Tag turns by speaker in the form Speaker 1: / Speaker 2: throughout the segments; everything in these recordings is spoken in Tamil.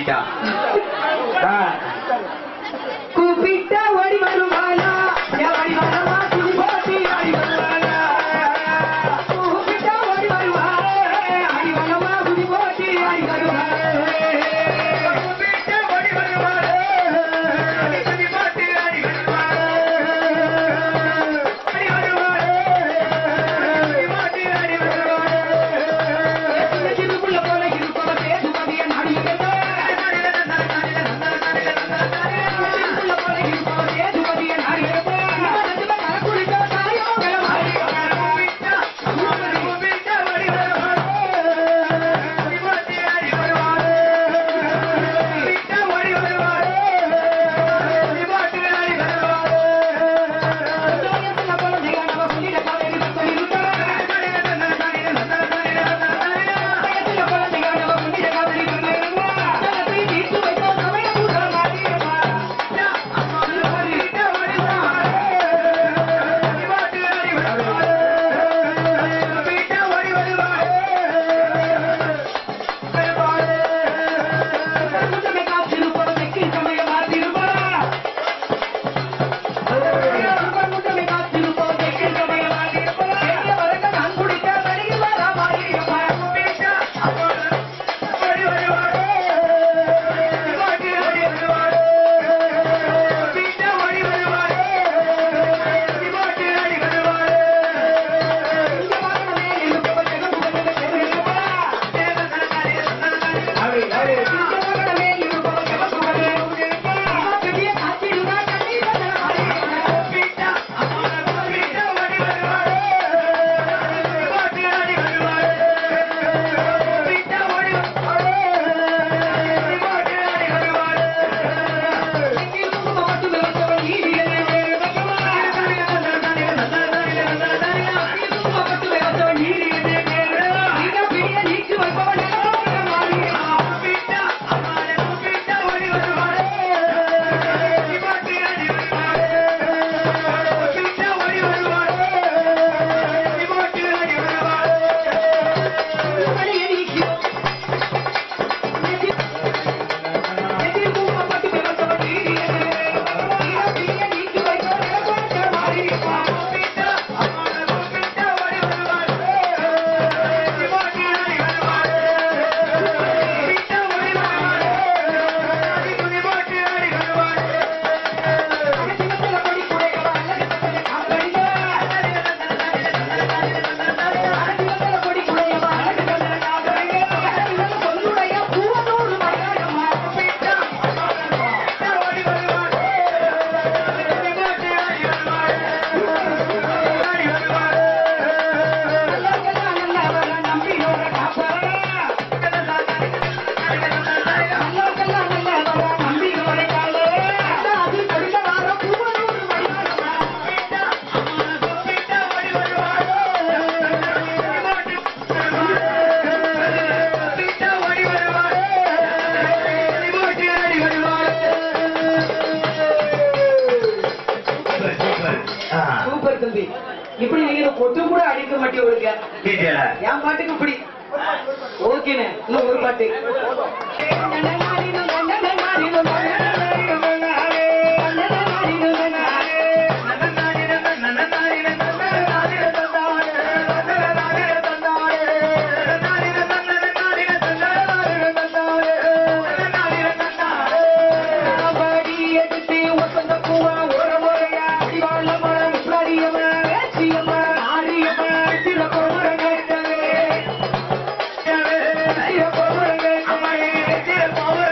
Speaker 1: கூப்பிட்டா
Speaker 2: ஆ. கூப்பிட்டா ஓடி வருவானா ஏன் ஓடி வரவா துணி போட்டி ஆடி வருவானா கூப்பிட்டா ஓடி வருவானா ஆடி வரவா துணி போட்டி ஆடி வருவானா கூப்பிட்டா ஓடி வருவானா துணி போட்டி ஆடி வருவானா ஆடி வருவானா துணி போட்டி ஆடி வருவானா திருப்புள்ள போல இருப்பவ தேசுமதிய நாடியதா சூப்பர் தம்பி இப்படி நீங்க கொட்டு கூட அடிக்க மாட்டேன் ஒழுங்க
Speaker 1: கேட்டியல
Speaker 2: என் பாட்டுக்கு இப்படி ஓகேண்ணே இன்னும் ஒரு பாட்டு ஆரியமா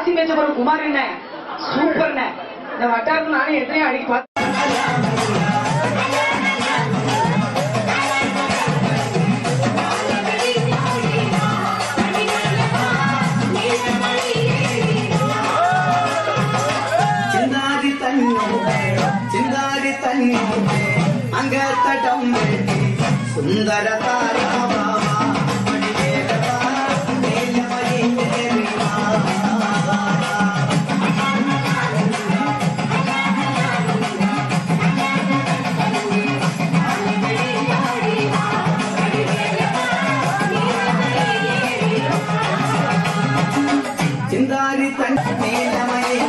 Speaker 2: ராசி மேச்சபுரம் குமார் என்ன சூப்பர்ண்ண இந்த வட்டாரத்துல நானே எத்தனையோ அடிக்க பார்த்து
Speaker 1: ചിന്താതി തന്നെ ചിന്താതി തന്നെ അങ്കത്തടം വെട്ടി സുന്ദര താരാ ചിന്താതി തന്നെ നീലമയെ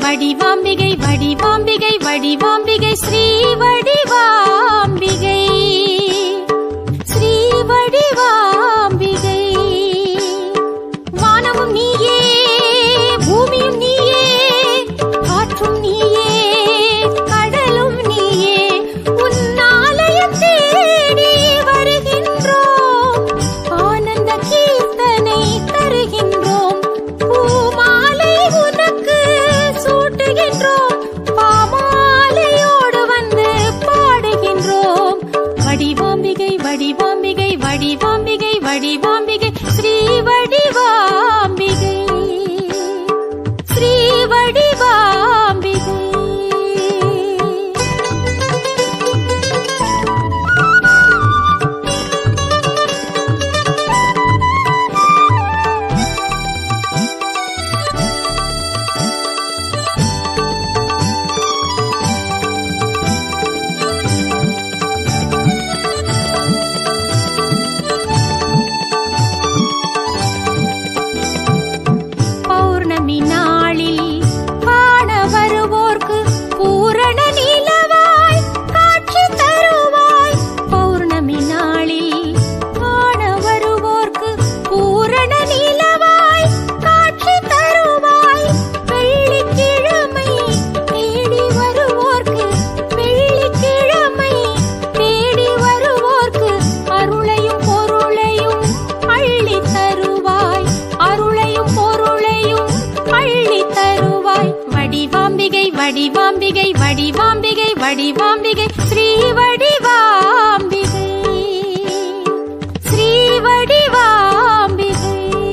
Speaker 3: வடிவாம்பிகை வடிவாம்பிகை வடிவாம்பிகை ஸ்ரீ வடிவாம்பிகை ஸ்ரீ வடிவாம்பிகை வானமும் நீயே பூமியும் நீயே காற்றும் நீயே கடலும் நீயே உன்னாலயம் தேடி வருகின்றோம் ஆனந்த கீர்த்தனை தருகின்றோம் பூமாலை உனக்கு சூட்டுகின்றோம் பாமாலையோடு வந்து பாடுகின்றோம் வடிவாம்பிகை வடிவாம்பிகை வடிவாம்பிகை வடிவாம்பிகை ஸ்ரீ வடிவாம்பிகை ஸ்ரீ வடிவாம்பிகை பௌர்ணமி நாளில் காண வருவோர்க்கு பூரண நிலவாய் காட்சி தருவாய் பௌர்ணமி நாளில் காண வருவோர்க்கு பூரண நிலவாய் காட்சி தருவாய் வெள்ளிக்கிழமை தேடி வருவோர்க்கு வெள்ளிக்கிழமை தேடி வருவோர்க்கு அருளையும் பொருளையும் அள்ளி தருவாய் அருளையும் பொருளையும் அள்ளி தருவாய் வடிவாம்பிகை வடிவாம்பிகை வடிவாம்பிகை வடிவாம்பிகை ஸ்ரீ வடிவாம்பிகை ஸ்ரீ வடிவாம்பிகை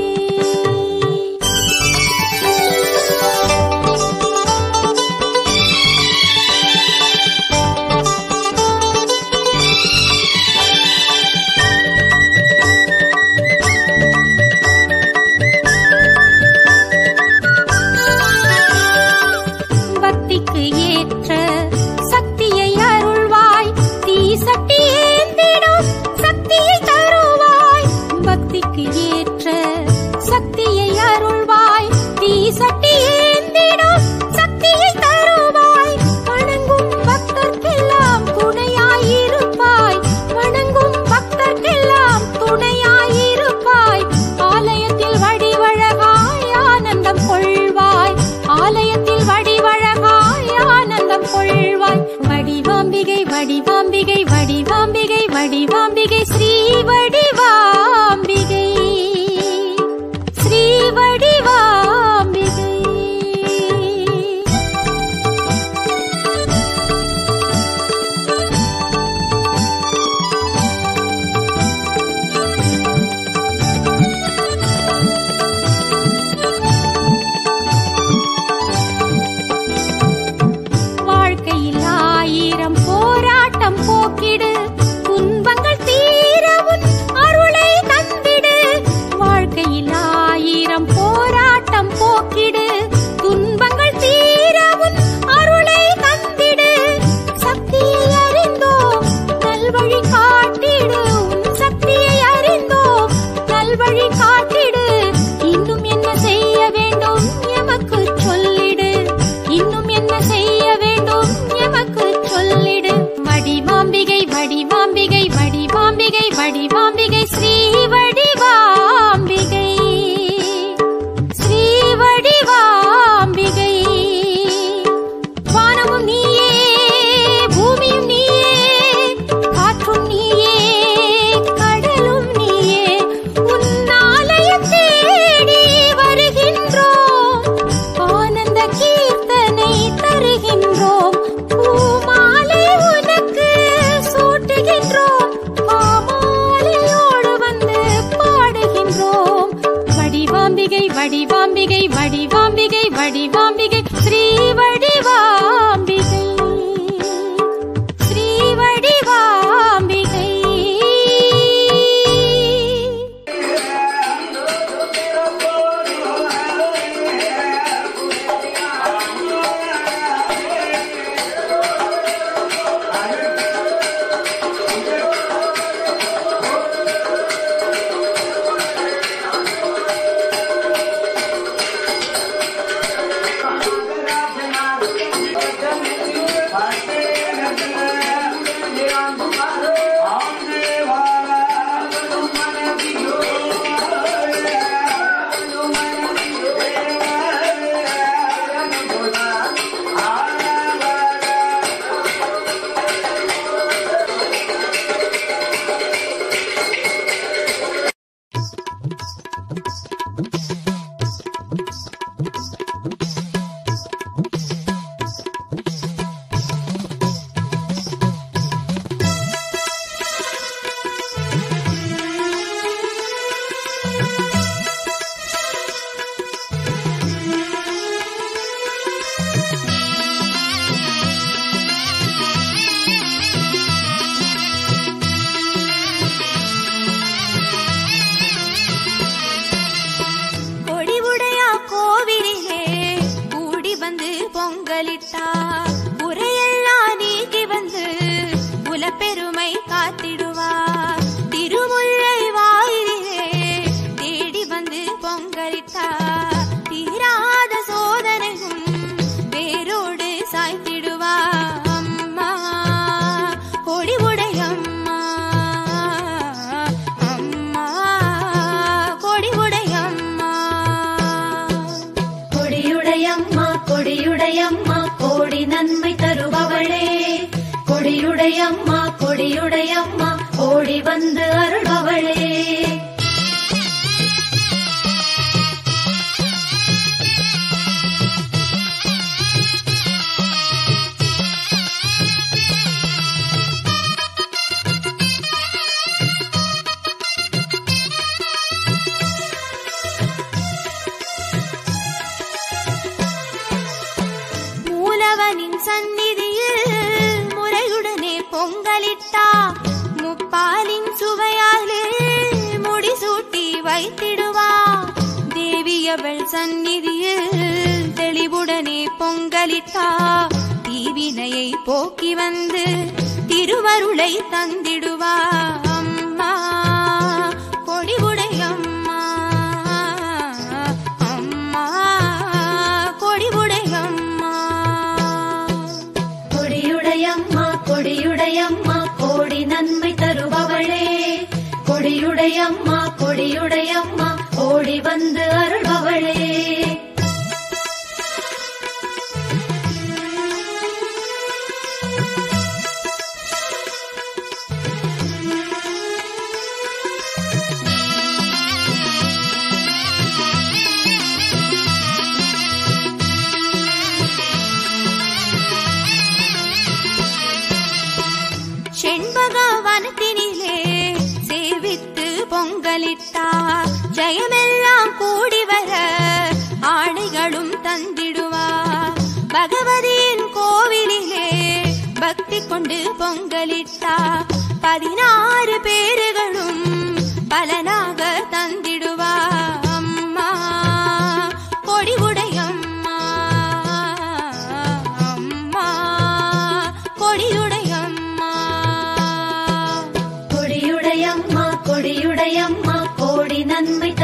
Speaker 3: பக்திக்கு ஏற்ற சக்தியை அருள்வாய் தீ சட்டி ஏந்திடும் சக்தியை தருவாய் பக்திக்கு ஏற்ற சக்தியை அருள்வாய் தீ சட்டி ஏந்திடும் சக்தியை தருவாய் வணங்கும் பக்தர்க்கெல்லாம் துணையாயிருப்பாய் வணங்கும் பக்தர்க்கெல்லாம் துணையாயிருப்பாய் ஆலயத்தில் வடிவழகாய் ஆனந்தம் கொள்வாய் ஆலயத்தில் வடிவழகாய் ஆனந்தம் கொள்வாய் வடிவாம்பிகை வடிவாம்பிகை வடிவாம்பிகை வடிவாம்பிகை ஸ்ரீ வடிவாம்பிகை ஸ்ரீ வடிவாம்பிகை வாழ்க்கையில் ஆயிரம் போராட்டம் போக்கிடு துன்பங்கள் தீரவும் அருளை தந்திடு வாழ்க்கையில் ஆயிரம் போராட்டம் போக்கிடு துன்பங்கள் தீரவும் அருளை தந்திடு சக்தியை அறிந்தோம் நல்வழி காட்டிடு உன் சக்தியை அறிந்தோம் நல்வழி காட்டிடு இன்னும் என்ன செய்ய வேண்டும் எமக்கு சொல்லிடு இன்னும் என்ன செய்ய வேண்டும் எமக்கு சொல்லிடு வடிவாம்பிகை வடிவாம்பிகை வடிவாம்பிகை வடிவாம்பிகை ஸ்ரீ வடிவாம்பிகை ஸ்ரீ வடிவாம்பிகை வானமும் நீயே பூமியும் நீயே காற்றும் நீயே கடலும் நீயே உன்னாலயம் தேடி வருகின்றோம் ஆனந்த கீர்த்தனை தருகின்றோம் பூமாலை உனக்கு சூட்டுகின்றோம் பாமாலையோடு வந்து பாடுகின்றோம் வடிவாம்பிகை வடிவாம்பிகை வடிவாம்பிகை வடிவாம்பிகை ஸ்ரீ வடிவாம்பிகை ஸ்ரீ வடிவாம்பிகை
Speaker 1: ஆ
Speaker 3: பொங்கலிட்டார் குறையெல்லாம் நீக்கி வந்து குலப்பெருமை காத்திடுவார் திருமுல்லை வாயிலே தேடி வந்து பொங்கலிட்டார் தீராத சோதனையும் வேரோடு சாய்த்திடுவார் அம்மா கொடிவுடையம்மா அம்மா கொடிவுடையம்மா
Speaker 4: கொடியுடையம்மா கொடியுடையம்மா கோடி நன்மை தருபவளே கொடியுடையம்மா கொடியுடையம்மா ஓடி வந்து அருள்பவளே
Speaker 3: மூலவனின் சந்நிதியில் முறையுடனே பொங்கலிட்டா முப்பாலின் சுவையாலே முடிசூட்டி வைத்திடுவா தேவியவள் சந்நிதியில் தெளிவுடனே பொங்கலிட்டா தீவினையை போக்கி வந்து திருவருளை தந்திடுவா அம்மா கொடிவுடையம்மா அம்மா கொடிவுடையம்மா
Speaker 4: கொடியுடையம்மா கொடியுடையம்மா கோடி நன்மை தருபவளே கொடியுடையம்மா கொடியுடையம்மா ஓடி வந்து அருள்பவளே
Speaker 3: செண்பக வனத்தினிலே சேவித்து பொங்கலிட்டார் ஜெயமெல்லாம் கூடி வர ஆணைகளும் தந்திடுவார் பகவதியின் கோவிலிலே பக்தி கொண்டு பொங்கலிட்டார் பதினாறு பேர்களும் பலனாக தந்திடுவார் அம்மா கொடிவுடையம்மா அம்மா கொடியுடையம்மா
Speaker 4: கொடியுடையம்மா கொடியுடையம்மா கோடி நன்மை